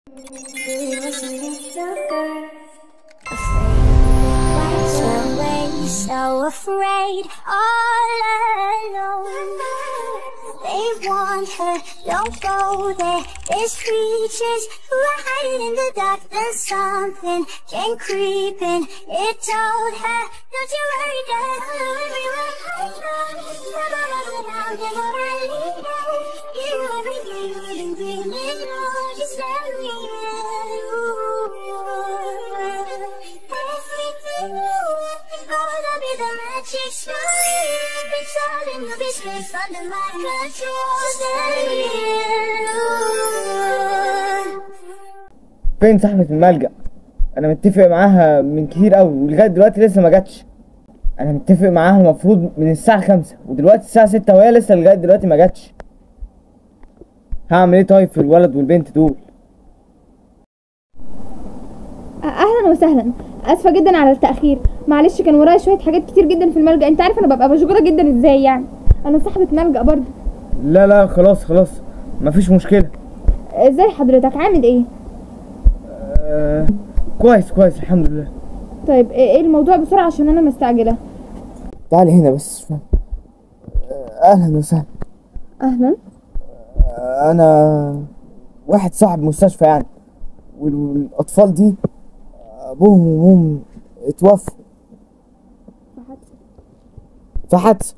So afraid, all alone. They want her, don't go there. There's creatures who are hiding in the dark. There's something came creeping. It told her, don't you worry, girl. Everywhere I go, never run out, never really know. You everything you've been dreaming of. Just let me in. Everything you want, gonna be the magic story. It's all in the business under my control. Just let me in. فين صاحبة الملجأ؟ أنا متفق معاها من كتير أوي ولغاية دلوقتي لسه ما جاتش. أنا متفق معاها المفروض من الساعة خمسة ودلوقتي الساعة ستة وهي لسه لغاية دلوقتي ما جاتش. هعمل إيه طيب في الولد والبنت دول؟ اهلا وسهلا اسفه جدا على التاخير معلش كان ورايا شويه حاجات كتير جدا في الملجا انت عارف انا ببقى مشغوله جدا ازاي يعني انا صاحبه ملجا برضه لا لا خلاص خلاص مفيش مشكلة. ازاي حضرتك عامل ايه آه كويس كويس الحمد لله. طيب ايه إيه الموضوع بسرعه عشان انا مستعجله تعالي هنا بس شوية. آه، أهلا وسهلا. اهلا آه، أنا واحد صاحب مستشفى يعني وال- والأطفال دي أبوهم وأمهم اتوفوا في حادثة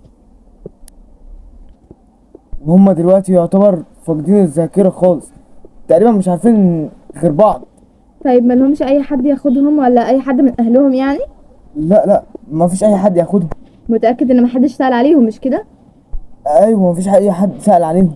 وهم دلوقتي يعتبر فاقدين الذاكرة خالص تقريبا مش عارفين غير بعض طيب ما لهمش اي حد ياخدهم ولا اي حد من اهلهم يعني لا لا ما فيش أي حد ياخدهم متاكد ان محدش سال عليهم مش كده أيوة ما فيش أي حد سأل عليهم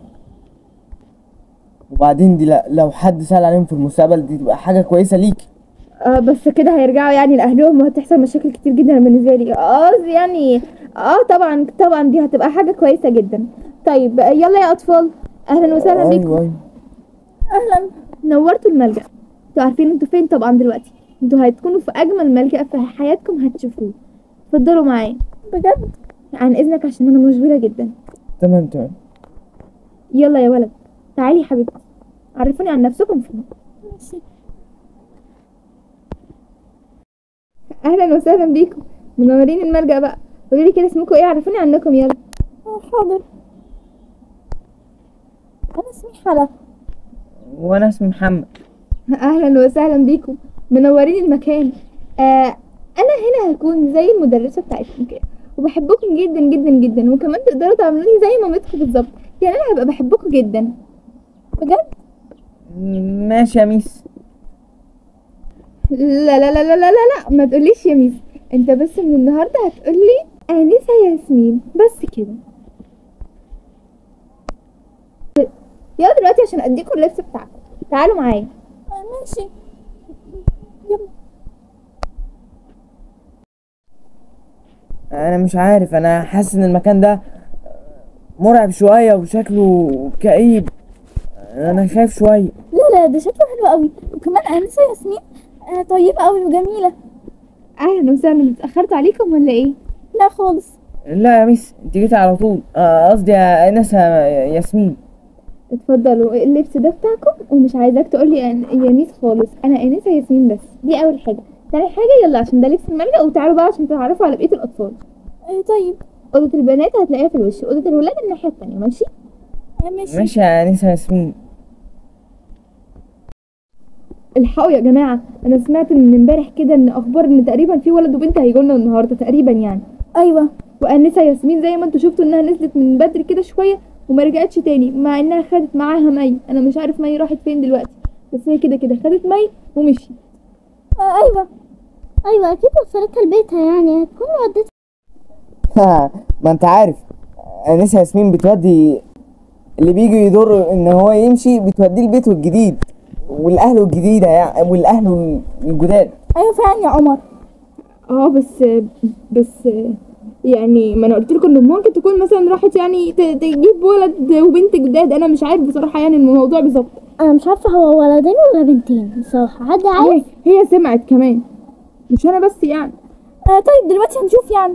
وبعدين دي لا لو حد سأل عليهم في المستقبل دي تبقى حاجة كويسة ليك اه بس كده هيرجعوا يعني لاهلهم وهتحصل مشاكل كتير جدا بالنسبه لي اه قصدي يعني اه طبعا طبعا دي هتبقى حاجه كويسه جدا طيب يلا يا اطفال اهلا وسهلا بيكم أيوة أيوة اهلا نورتوا الملجأ انتوا عارفين انتوا فين طبعا دلوقتي انتوا هتكونوا في اجمل ملجأ في حياتكم هتشوفوه اتفضلوا معايا بجد عن اذنك عشان انا مشغوله جدا تمام تمام يلا يا ولد تعالي يا حبيبتي عرفوني عن نفسكم فين ماشي اهلا وسهلا بيكم منورين الملجأ بقى قولوا لي كده اسمكم ايه عرفوني عنكم يلا حاضر انا اسمي حلا وأنا اسمي محمد اهلا وسهلا بيكم منورين المكان آه انا هنا هكون زي المدرسه بتاعتكم كده وبحبكم جدا جدا جدا وكمان تقدروا تعملوني زي مامتكم بالظبط يعني انا هبقى بحبكم جدا بجد ماشي يا ميس لا لا لا لا لا لا, لا. ما تقوليش يا ميس انت بس من النهارده هتقولي انسه ياسمين بس كده يلا دلوقتي عشان اديكم اللبس بتاعكم تعالوا معايا ماشي يلا انا مش عارف انا حاسس ان المكان ده مرعب شويه وشكله كئيب انا خايف شويه لا لا ده شكله حلو قوي وكمان انسه ياسمين آه طيبه قوي وجميله اهلا وسهلا اتاخرت عليكم ولا ايه لا خالص لا يا ميس انت جيتي على طول آه، قصدي يا انسه ياسمين اتفضلوا اللبس ده بتاعكم ومش عايزاك تقولي أن- يا ميس خالص انا انسه ياسمين بس دي اول حاجه تاني حاجه يلا عشان ده لبس الملجأ وتعالوا بقى عشان تتعرفوا على بقيه الاطفال آه طيب اوضه البنات هتلاقيها في الوش اوضه الولاد الناحيه التانية ماشي آه ماشي ماشي يا انسه ياسمين الحقوا يا جماعه انا سمعت من امبارح كده ان اخبار ان تقريبا في ولد وبنت هيجوا لنا النهارده تقريبا يعني ايوه وانسه ياسمين زي ما انتوا شفتوا انها نزلت من بدري كده شويه وما رجعتش تاني مع انها خدت معاها مي انا مش عارف مي راحت فين دلوقتي بس هي كده كده خدت مي ومشيت آه ايوه ايوه اكيد وصلتها لبيتها يعني هتكون ودتها ما انت عارف انسه ياسمين بتودي اللي بيجي يضر ان هو يمشي بتوديه البيت الجديد والاهل الجديده يعني والاهل الجداد ايوه فعلا يا عمر اه بس بس يعني ما انا قلت لكم ان ممكن تكون مثلا راحت يعني ت- تجيب ولد وبنت جداد انا مش عارف بصراحه يعني الموضوع بالظبط انا مش عارفه هو ولدين ولا بنتين بصراحه حد هي, عارف هي سمعت كمان مش انا بس يعني آه طيب دلوقتي هنشوف يعني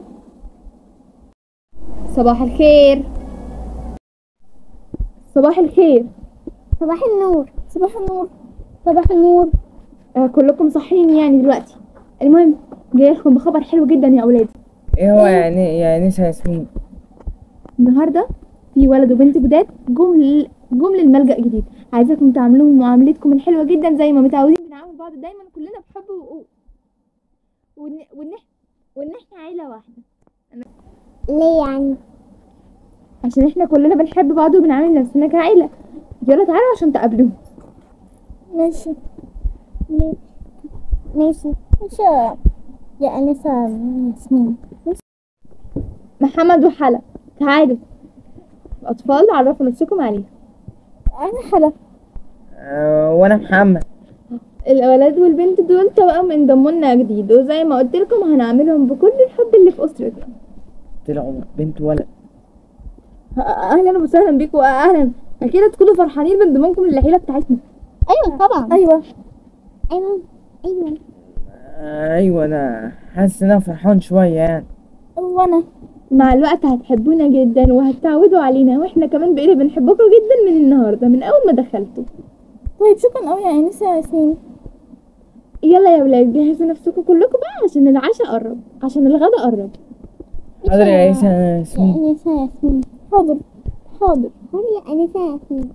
صباح الخير صباح الخير صباح النور صباح النور صباح النور آه كلكم صحيين يعني دلوقتي المهم جاي لكم بخبر حلو جدا يا اولاد ايه هو يعني يا نسا ياسمين النهارده في ولد وبنت جداد جم لل- جم للملجأ جديد عايزاكم تعملوهم معاملتكم الحلوه جدا زي ما متعودين بنعامل بعض دايما كلنا بحب و... وان وان إح- وان احنا عيله واحده ليه يعني عشان احنا كلنا بنحب بعض وبنعامل نفسنا كعيله يلا تعالوا عشان تقابلوهم ماشي ماشي ماشي ماشي يا أنسة ياسمين محمد وحلا تعالوا الاطفال عرفوا نفسكم عليها أنا حلا آه وانا محمد الولد والبنت دول توأم انضموا لنا جديد وزي ما قلت لكم هنعملهم بكل الحب اللي في اسرتنا طلعوا بنت ولد اهلا وسهلا بيكم اهلا اكيد تكونوا فرحانين بانضمامكم للعيله بتاعتنا أيوة طبعا ايوه أيوة أيوة آه ايوه انا حاسس ان انا فرحان شويه يعني وانا مع الوقت هتحبونا جدا وهتتعودوا علينا واحنا كمان بقينا بنحبكم جدا من النهارده من اول ما دخلتوا طيب شكرا قوي يا أنسة ياسمين يلا يا ولاد جهزوا نفسكم كلكم بقى عشان العشاء قرب عشان الغدا قرب حاضر يا نسا يا ياسمين أنسة ياسمين حاضر حاضر حاضر يا أنسة ياسمين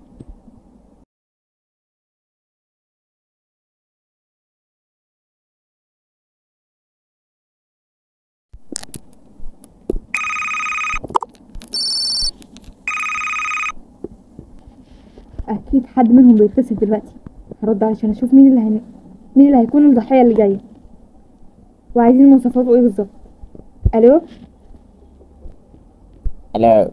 اكيد حد منهم بيتصل دلوقتي هرد علشان اشوف مين اللي هن... مين اللي هيكون الضحيه اللي جايه وعايزين مواصفاته ايه بالظبط الو الو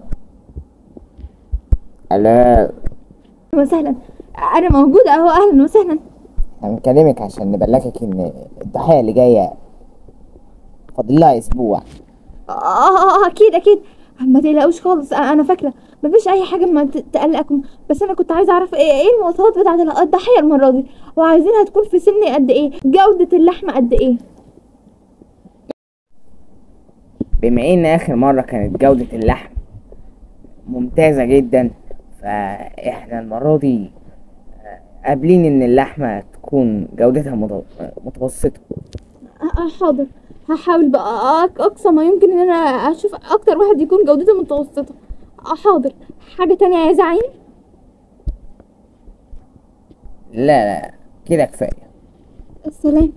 الو اهلا وسهلا انا موجوده اهو اهلا وسهلا انا مكلمك عشان نبلغك ان الضحيه اللي جايه فاضل لها اسبوع آه, آه, اه اكيد اكيد ما تقلقوش خالص آه انا فاكره مفيش اي حاجه ما ت- تقلقكم بس انا كنت عايزه اعرف ايه, إيه المواصفات بتاعه الضحيه المره دي وعايزينها تكون في سن قد ايه جوده اللحم قد ايه بما ان اخر مرة كانت جودة اللحم ممتازة جدا فاحنا المرة دي آه، قابلين ان اللحمة تكون جودتها متو- متوسطة آه آه، حاضر هحاول بقى أك- اقصى ما يمكن ان انا اشوف اكتر واحد يكون جودته متوسطه آه حاضر حاجه تانية يا زعيم لا لا كده كفاية السلام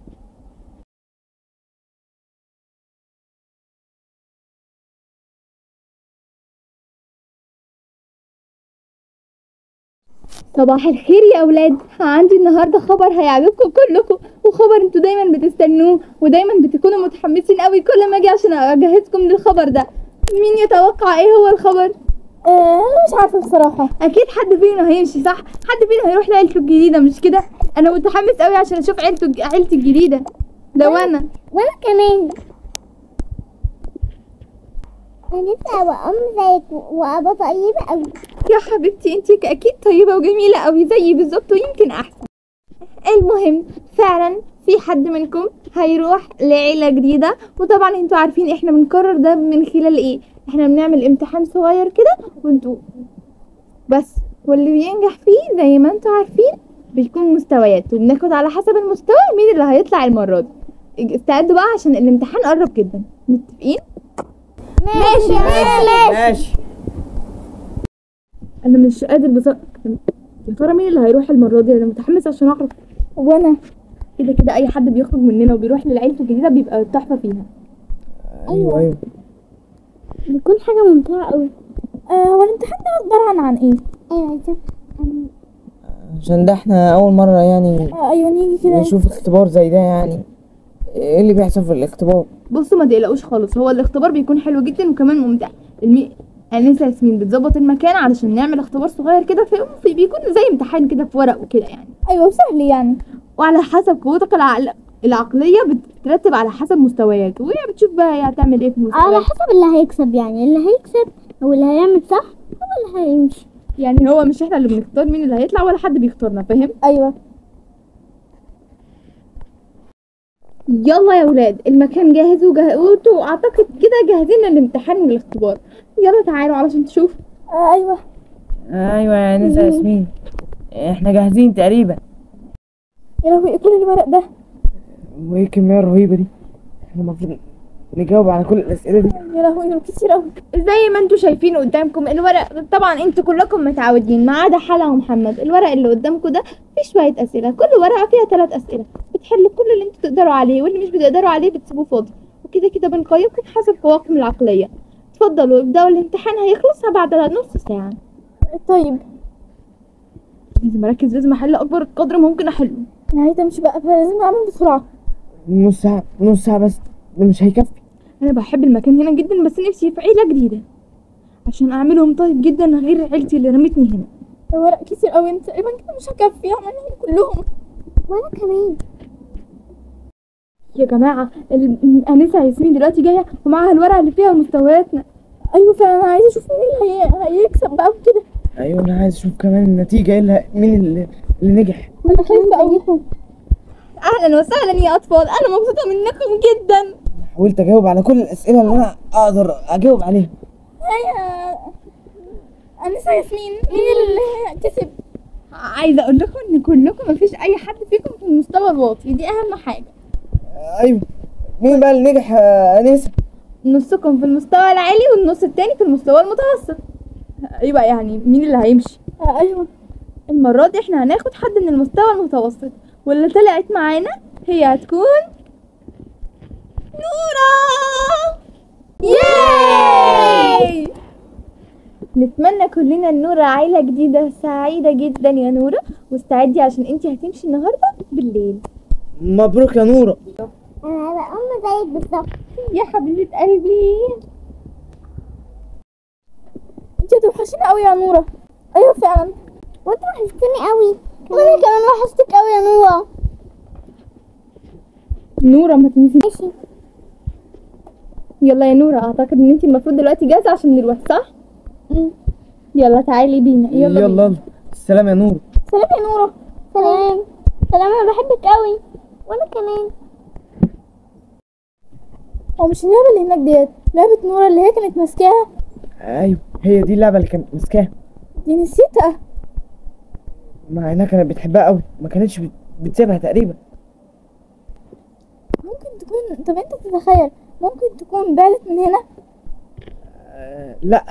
صباح الخير يا اولاد عندي النهارده خبر هيعجبكم كلكم وخبر انتوا دايما بتستنوه ودايما بتكونوا متحمسين قوي كل ما اجي عشان اجهزكم للخبر ده مين يتوقع ايه هو الخبر أنا مش عارفة بصراحة اكيد حد فينا هيمشي صح حد فينا هيروح لعيلته الجديده مش كده انا متحمس قوي عشان اشوف عيلته عيلتي الجديده لو انا وأنا كمان أنسة وأم زيك وأبا طيبة أوي يا حبيبتي انتي اكيد طيبه وجميله قوي زيي بالظبط ويمكن احسن المهم فعلا في حد منكم هيروح لعيله جديده وطبعا انتوا عارفين احنا بنكرر ده من خلال ايه احنا بنعمل امتحان صغير كده وانتوا بس واللي بينجح فيه زي ما انتوا عارفين بيكون مستويات وبناخد على حسب المستوى مين اللي هيطلع المره دي استعدوا بقى عشان الامتحان قرب جدا متفقين ماشي ماشي ماشي انا مش قادر بصراحه يا ترى مين اللي هيروح المره دي انا متحمس عشان اعرف وانا كده كده اي حد بيخرج مننا وبيروح للعيلة الجديده بيبقى تحفه فيها ايوه ايوه بيكون حاجة ممتعة أوي آه هو الامتحان ده عباره عن عن ايه أيوة أنسة عشان ده احنا اول مرة يعني آه ايوه نيجي كده نشوف اختبار زي ده يعني ايه اللي بيحصل في الاختبار بصوا ما تقلقوش خالص هو الاختبار بيكون حلو جدا وكمان ممتع المي... انسه ياسمين بتظبط المكان علشان نعمل اختبار صغير كده في... في بيكون زي امتحان كده في ورق وكده يعني أيوة سهل يعني وعلى حسب قوتك العقل... العقليه بتترتب على حسب مستويات وهي بتشوف بقى هي هتعمل ايه في على المستويات حسب اللي هيكسب يعني اللي هيكسب هو اللي هيعمل صح هو اللي هيمشي يعني هو مش احنا اللي بنختار مين اللي هيطلع ولا حد بيختارنا فاهم أيوة يلا يا ولاد المكان جاهز وجه... وانتوا اعتقد كده جاهزين للامتحان والاختبار يلا تعالوا علشان تشوفوا آه أيوة ايوه يا نسا ياسمين احنا جاهزين تقريبا يا لهوي ايه كل الورق ده وايه الكميه الرهيبه دي احنا المفروض نجاوب على كل الاسئله دي يا لهوي دول كتير قوي زي ما انتوا شايفين قدامكم الورق طبعا انتوا كلكم متعودين ما عدا حلا ومحمد الورق اللي قدامكم ده فيه شويه اسئله كل ورقه فيها ثلاث اسئله بتحلوا كل اللي انتوا تقدروا عليه واللي مش بتقدروا عليه بتسيبوه فاضي وكده كده بنقيمكم حسب قواكم العقليه اتفضلوا ابداوا الامتحان هيخلص بعد نص ساعه طيب لازم اركز لازم احل اكبر قدر ممكن احله انا عايزه امشي بقى فلازم اعمل بسرعه نص ساعه نص ساعه بس ده مش هيكفي انا بحب المكان هنا جدا بس نفسي في عيله جديده عشان اعملهم طيب جدا غير عيلتي اللي رمتني هنا ورق كتير قوي انت تقريبا كده مش هكفي اعملهم كلهم وانا كمان يا جماعه ال- انسه ياسمين دلوقتي جايه ومعاها الورقه اللي فيها مستوياتنا ايوه فعلا انا عايزه اشوف مين اللي هي... هيكسب بقى وكده ايوه انا عايز اشوف كمان النتيجه ايه اللي مين اللي, اللي نجح انا خايفه قوي اهلا وسهلا يا اطفال انا مبسوطه منكم جدا حاولت اجاوب على كل الاسئله اللي انا اقدر اجاوب عليها انسه ياسمين مين اللي كسب عايزه اقول لكم ان كلكم مفيش اي حد فيكم في المستوى الواطي دي اهم حاجه ايوه مين بقى اللي نجح يا انسه نصكم في المستوى العالي والنص التاني في المستوى المتوسط ايوه يعني مين اللي هيمشي ايوه المرة دي احنا هناخد حد من المستوى المتوسط واللي طلعت معانا هي هتكون نورا ياي نتمنى كلنا لنورا عيلة جديدة سعيدة جدا يا نورا واستعدي عشان انتي هتمشي النهاردة بالليل مبروك يا نوره انا هبقى ام زيك بالظبط يا حبيبة قلبي انت هتوحشيني قوي يا نورة ايوه فعلا وانت وحشتني قوي وانا كمان وحشتك قوي يا نورا نورة ما تنسيش ماشي يلا يا نورة اعتقد ان انت المفروض دلوقتي جاهزة عشان نروح صح؟ يلا تعالي بينا يلا, يلا بينا. يلا السلام يا نور سلام يا نورة سلام سلام انا بحبك قوي وانا كمان هو مش اللعبة اللي هناك ديت لعبة نورة اللي هي كانت ماسكاها ايوه هي دي اللعبه اللي كانت ماسكاها دي نسيتها مع انها كانت بتحبها قوي ما كانتش بت- بتسيبها تقريبا ممكن تكون طب انت تتخيل ممكن تكون بعدت من هنا آه لا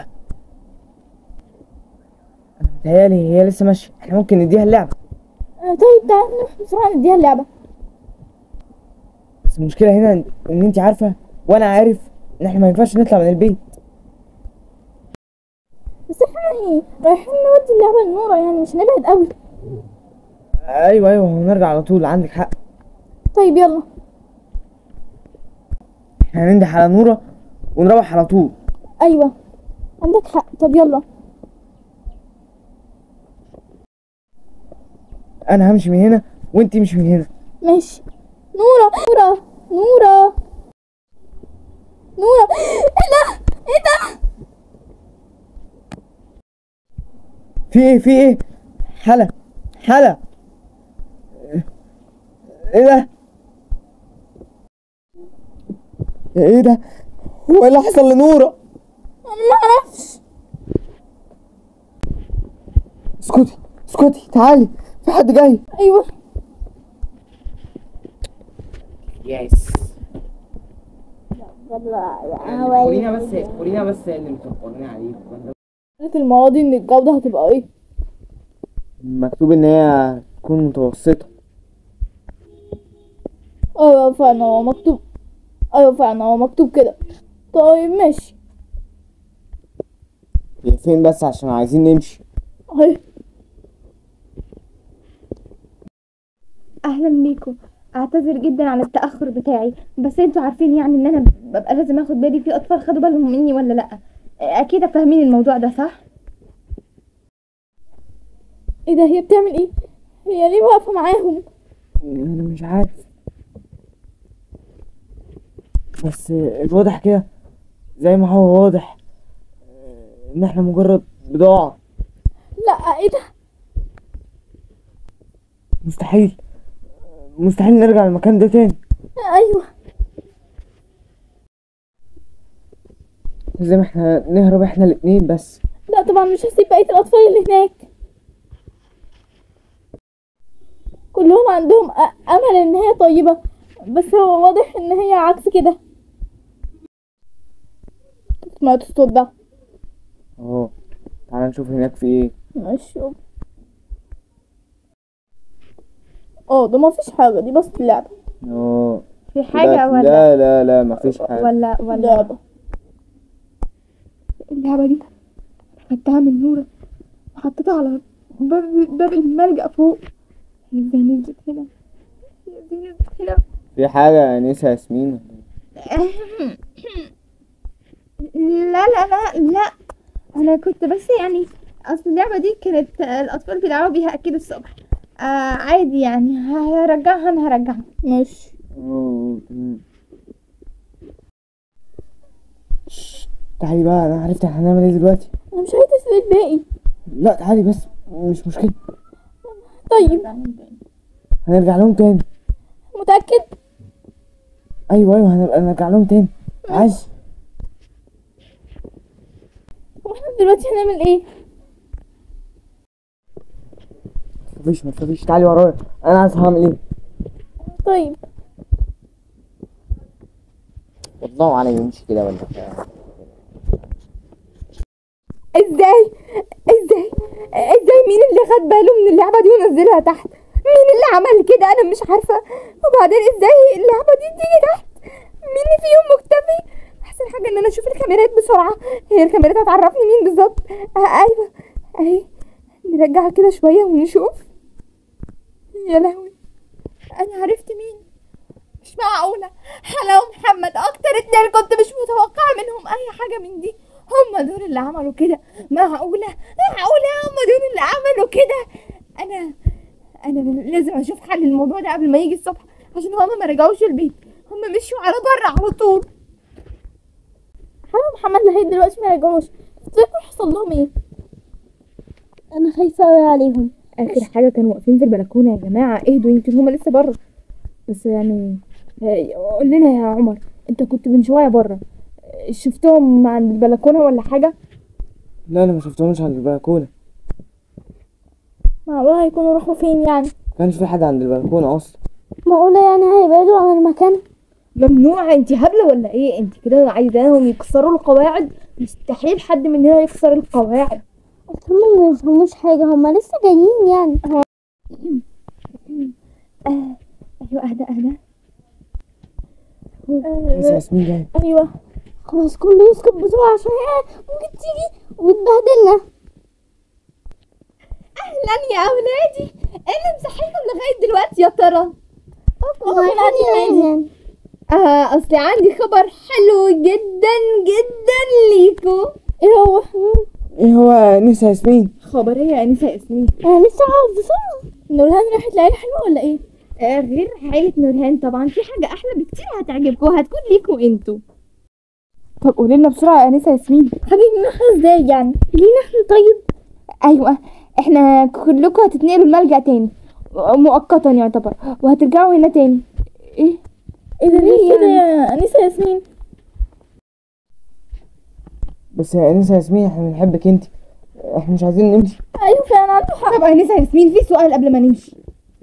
انا متهيالي هي لسه ماشيه احنا ممكن نديها اللعبه آه، طيب تعالى نروح بسرعة نديها اللعبة بس المشكله هنا ان إن انت عارفه وانا عارف ان احنا ما ينفعش نطلع من البيت بس احنا يعني رايحين نودي اللعبة لنورة يعني مش هنبعد قوي ايوه ايوه هنرجع على طول عندك حق طيب يلا احنا هننده على نوره ونروح على طول ايوه عندك حق طب يلا انا همشي من هنا وانت مش من هنا ماشي نورة نورة نورة نورة ايه ده ايه ده في ايه في ايه حلا حلا ايه ده ايه ده هو ايه اللي حصل لنوره انا ما اعرفش اسكتي اسكتي تعالي في حد جاي ايوه يس يلا قولينا بس قولينا بس اللي متفقين عليه في الماضي ان الجودة هتبقى ايه مكتوب ان هي تكون متوسطة ايوه فعلا هو مكتوب ايوه فعلا هو مكتوب كده طيب ماشي هي فين بس عشان عايزين نمشي اهي اهلا بيكم اعتذر جدا عن التاخر بتاعي بس انتوا عارفين يعني ان انا ببقى لازم اخد بالي في اطفال خدوا بالهم مني ولا لا اكيد فاهمين الموضوع ده صح ايه ده هي بتعمل ايه هي ليه واقفه معاهم انا مش عارف بس الواضح كده زي ما هو واضح ان احنا مجرد بضاعة لا ايه ده مستحيل مستحيل نرجع المكان ده تاني ايوه لازم احنا نهرب احنا الاتنين بس لا طبعا مش هسيب بقيه الاطفال اللي هناك كلهم عندهم أ- امل ان هي طيبة بس هو واضح ان هي عكس كده سمعت الصوت ده اهو تعالى نشوف هناك في ايه ماشي اه ده مفيش حاجة دي بس لعبة اهو في حاجة لا ولا لا لا لا مفيش حاجة ولا ولا لعبة اللعبة دي خدتها من نورة وحطيتها على باب باب الملجأ فوق هي ازاي نزلت هنا هي ازاي نزلت هنا في حاجة يا انسة ياسمين لا لا لا لا انا كنت بس يعني اصل اللعبة دي كانت الاطفال بيلعبوا بيها اكيد الصبح آه عادي يعني هرجعها انا هرجعها ماشي أوه، تمام. شش، تعالي بقى انا عرفت احنا هنعمل ايه دلوقتي انا مش عايزة اسال الباقي لا تعالي بس مش مشكلة طيب هنرجع لهم تاني متأكد ايوه ايوه هنبقى نرجع لهم تاني تعالي واحنا دلوقتي هنعمل ايه متخافيش متخافيش تعالي ورايا انا عارف هعمل ايه طيب والله على يمشي كده ولا بتاع ازاي ازاي ازاي مين اللي خد باله من اللعبه دي ونزلها تحت مين اللي عمل كده انا مش عارفه وبعدين ازاي اللعبه دي تيجي تحت مين فيهم مختفي احسن حاجه ان انا اشوف الكاميرات بسرعه هي الكاميرات هتعرفني مين بالظبط آه ايوه اهي نرجعها كده شويه ونشوف يا لهوي انا عرفت مين مش معقولة حلا ومحمد أكتر اتنين كنت مش متوقعة منهم أي حاجة من دي هما دول اللي عملوا كده معقولة معقولة هما دول اللي عملوا كده أنا أنا لازم أشوف حل الموضوع ده قبل ما يجي الصبح عشان هما ما رجعوش البيت هما مشوا على بره على طول حلا ومحمد لغاية دلوقتي ما رجعوش تفتكروا حصل لهم ايه؟ انا خايفة اوي عليهم اخر حاجه كانوا واقفين في البلكونه يا جماعه اهدوا يمكن هما لسه بره بس يعني آه، قول لنا يا عمر انت كنت من شويه بره آه، شفتهم عند البلكونه ولا حاجه لا انا ما شفتهمش عند البلكونة معقول هيكونوا راحوا فين يعني كانش في حد عند البلكونة اصلا معقولة يعني هيبعدوا عن المكان ممنوع انت هبله ولا ايه انت كده عايزاهم يكسروا القواعد مستحيل حد مننا يكسر القواعد أصل هما ما يفهموش حاجة هما لسه جايين يعني آه. ايوه اهدى اهدى انسة ياسمين جاي ايوه خلاص كله يسكت بسرعة عشان هي ممكن تيجي وتبهدلنا اهلا يا اولادي ايه اللي مصحيكم لغايه دلوقتي يا ترى وعارفين يعني آه اصلي عندي خبر حلو جدا جدا ليكو ايه هو ايه هو انسة ياسمين خبر ايه يا انسه ياسمين انا لسه عاوز بسرعة نورهان راحت لعيله حلوه ولا ايه آه غير عيله نورهان طبعا في حاجه احلى بكتير هتعجبكم هتكون ليكوا انتوا طب قولي لنا بسرعه يا انسه ياسمين حبيبي احنا ازاي يعني لينا احنا طيب ايوه احنا كلكم هتتنقلوا الملجأ تاني مؤقتا يعتبر وهترجعوا هنا تاني ايه ايه ده ليه كده يا انسه ياسمين بس يا انسة ياسمين احنا بنحبك انت احنا مش عايزين نمشي ايوه فعلا عنده حق طب انسه ياسمين في سؤال قبل ما نمشي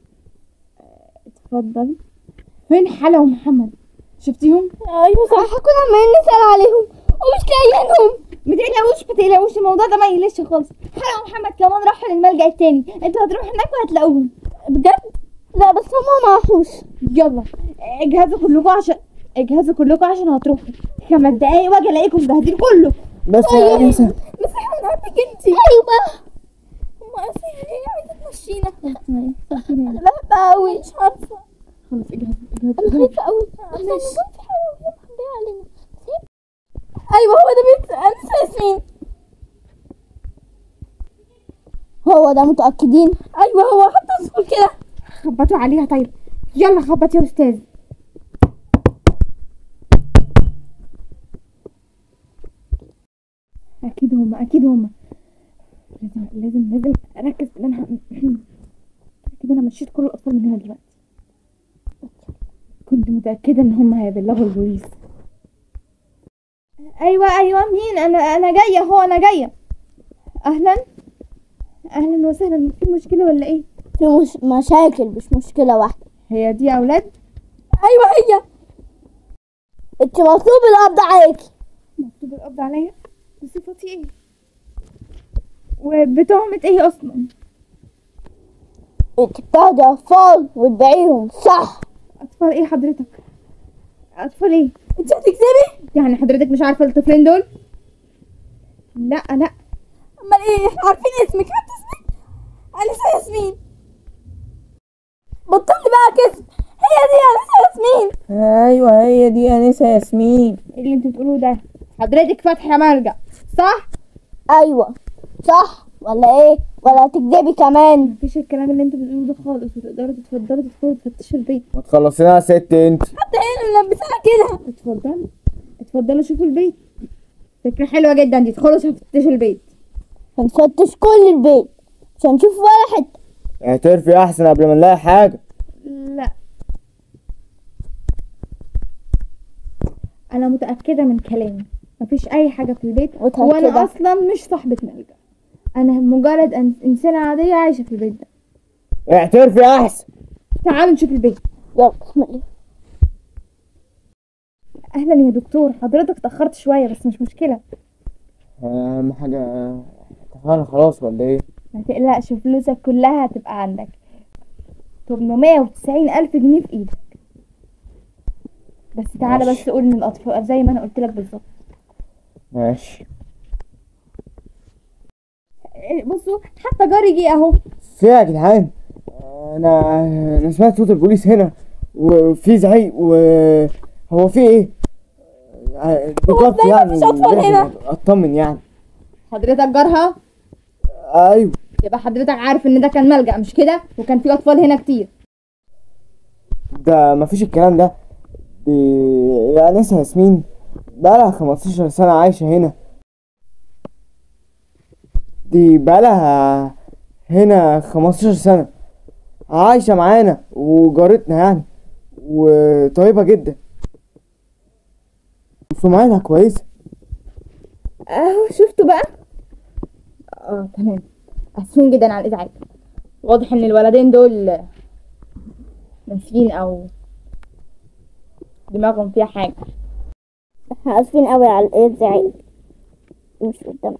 اتفضل فين حلا ومحمد شفتيهم ايوه صح كنا عمالين نسال عليهم ومش لاقيينهم ما تقلقوش ما تقلقوش الموضوع ده ما يقلقش خالص حلا ومحمد كمان راحوا للملجأ التاني انتوا هتروحوا هناك وهتلاقوهم بجد لا بس هما ما راحوش يلا اجهزوا كلكم عشان اجهزوا كلكم عشان هتروحوا خمس دقايق واجي الاقيكم مجهزين كله بس يا انسة بس احنا نعرفك انت ايوه ما اصل هي عايزه تمشينا لا قوي مش عارفه خلاص اجهزوا انا اجهزوا خايفة اوي ماشي. احنا نكون في حاجة وهي مخبية علينا ايوه هو ده بيت انسه ياسمين هو ده متأكدين ايوه هو حتى اسمه كده خبطوا عليها طيب يلا خبط يا استاذ اكيد هما اكيد هما لازم لازم لازم اركز في اللي انا ه- كده انا مشيت كل الاطفال من هنا دلوقتي كنت متاكده ان هما هيبلغوا البوليس ايوه ايوه مين انا انا جايه هو انا جايه اهلا اهلا وسهلا في مشكله ولا ايه في مش... مشاكل مش مشكلة واحدة هي دي يا اولاد ايوه هي انت مطلوب القبض عليكي مكتوب القبض عليا بصفتي ايه وبتهمة ايه اصلا انت بتاخدي اطفال وتبيعيهم صح اطفال ايه حضرتك اطفال ايه انت هتكذبي يعني حضرتك مش عارفه الطفلين دول لا لا امال ايه احنا عارفين اسمك حتى اسمك انسه ياسمين بطلي بقى كذب هي دي انسه ياسمين ايوه هي دي انسه ياسمين ايه اللي انتوا بتقولوه ده حضرتك فاتحه ملجأ صح ايوه صح ولا ايه ولا هتكذبي كمان مفيش الكلام اللي انتوا بتقولوه ده خالص وتقدروا تتفضلوا تدخلوا تفتشوا البيت ما تخلصينا يا ست انت حتى هي اللي ملبساها كده اتفضلوا اتفضلوا شوفوا البيت فكرة حلوة جدا دي ادخلوا تفتشوا البيت هنفتش كل البيت مش هنشوف ولا حته اعترفي احسن قبل ما نلاقي حاجه لا انا متأكدة من كلامي مفيش اي حاجة في البيت متأكدة؟ وانا اصلا مش صاحبة ملجأ انا مجرد أن- انسانة عادية عايشة في البيت ده اعترفي احسن تعالوا نشوف البيت يلا بسم الله اهلا يا دكتور حضرتك اتأخرت شوية بس مش مشكلة اهم حاجه اتفقنا خلاص ولا ايه ما تقلقش فلوسك كلها هتبقى عندك 890 ألف جنيه في إيدك بس تعالى ماشي. بس قول من الأطفال زي ما أنا قلت لك بالظبط ماشي إيه، بصوا حتى جاري جه أهو في إيه يا جدعان انا انا سمعت صوت البوليس هنا وفي زعيق وهو في ايه بجد إزاي يعني مفيش أطفال لازم هنا؟ اطمن يعني حضرتك جارها ايوه يبقى حضرتك عارف إن ده كان ملجأ مش كده وكان في أطفال هنا كتير ده مفيش الكلام ده دي يا انسه ياسمين بقالها 15 سنة عايشة هنا دي بقالها هنا 15 سنة عايشة معانا وجارتنا يعني وطيبة جدا وسمعتها كويسة أهو شفتوا بقى اه تمام اسفين جدا على الازعاج واضح ان الولدين دول ناسيين او دماغهم فيها حاجه احنا اسفين قوي على الايه زعيق مش قدام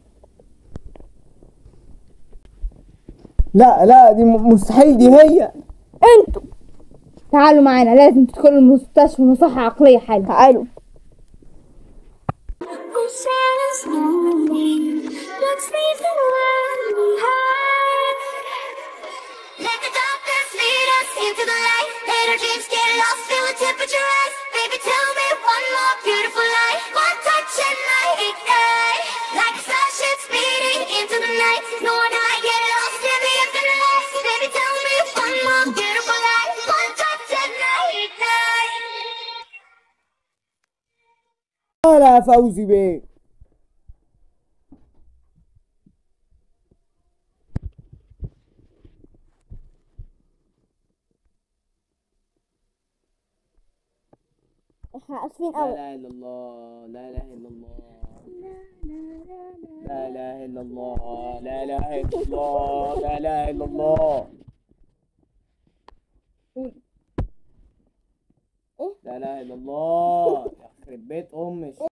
لا لا دي م- مستحيل دي هي انتوا تعالوا معانا لازم تدخلوا المستشفى مصحة عقلية حالا تعالوا Who says morning? Let's leave the world behind. Let the darkness lead us into the light. Let our dreams get lost, feel the temperature rise. Baby, tell me one more beautiful lie. One touch and I ignite. Like a starship speeding into the night. No one I get lost in the infinite lights. Baby, tell me one more beautiful lie. One touch and I ignite. ولا يا فوزي بيه احنا اسفين لا قوي اله الا الله لا اله الا الله لا اله الا الله لا اله الا الله لا اله الا الله لا اله الا الله يخرب بيت امك